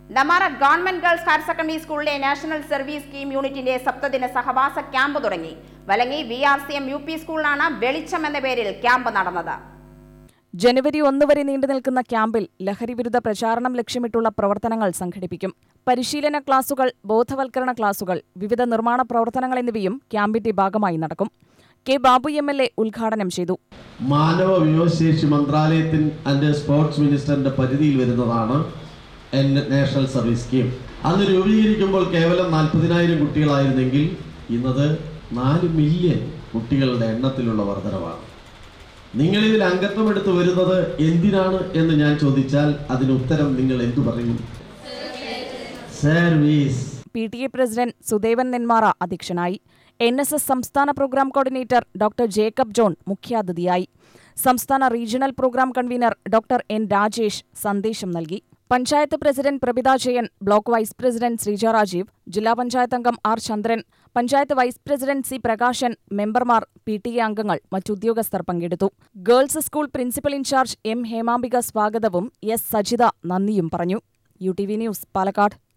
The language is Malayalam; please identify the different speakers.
Speaker 1: ഡമാറ ഗവൺമെന്റ് ഗേൾസ് ഹയർ സെക്കൻഡറി സ്കൂളിലെ നാഷണൽ സർവീസ് സ്കീം യൂണിറ്റിന്റെ സപ്തദിന സഹവാസ ക്യാമ്പ് തുടങ്ങി വലങ്ങി V R C M U P സ്കൂളിലാണ് വെളിച്ചം എന്ന പേരിൽ ക്യാമ്പ് നടന്നത്
Speaker 2: ജനുവരി ഒന്ന് വരെ നീണ്ടു നിൽക്കുന്ന ക്യാമ്പിൽ ലഹരിവിരുദ്ധ പ്രചാരണം ലക്ഷ്യമിട്ടുള്ള പ്രവർത്തനങ്ങൾ സംഘടിപ്പിക്കും പരിശീലന ക്ലാസുകൾ ബോധവൽക്കരണ ക്ലാസുകൾ വിവിധ നിർമ്മാണ പ്രവർത്തനങ്ങൾ എന്നിവയും ക്യാമ്പിന്റെ ഭാഗമായി നടക്കും K Babu M L A ഉദ്ഘാടനം ചെയ്തു
Speaker 3: മാനവ വിഭവശേഷി മന്ത്രാലയത്തിൻ അതിൻ്റെ സ്പോർട്സ് മിനിസ്റ്ററിന്റെ പരിധിയിൽ വരുന്നതാണ് എൻ നാഷണൽ സർവീസ് സ്കീം അന്ന് രൂപീകരിക്കുമ്പോൾ കേവലം നാൽപ്പതിനായിരം കുട്ടികളായിരുന്നെങ്കിൽ ഇന്നത് നാല് മില്യൺ കുട്ടികളുടെ എണ്ണത്തിലുള്ള വർധനവാണ് നിങ്ങളിതിൽ അംഗത്വം എടുത്ത് വരുന്നത് എന്തിനാണ് എന്ന് ഞാൻ ചോദിച്ചാൽ അതിന് ഉത്തരം നിങ്ങൾ എന്തു പറയും service
Speaker 2: P T A president Sudevan Nenmara അധ്യക്ഷനായി എൻ എസ് എസ് സംസ്ഥാന program coordinator doctor Jacob John മുഖ്യാതിഥിയായി സംസ്ഥാന regional program convener doctor N Rajesh സന്ദേശം നൽകി panchayat president Prabhitha Jayan block vice president Sreeja Rajeev ജില്ലാ പഞ്ചായത്ത് അംഗം R Chandran panchayat vice president C Prakashan മെമ്പർമാർ പി ടി എ അംഗങ്ങൾ മറ്റുദ്യോഗസ്ഥർ പങ്കെടുത്തു girls school principal in charge M Hemambika സ്വാഗതവും എസ് സജിത നന്ദിയും പറഞ്ഞു U T V news Palakkad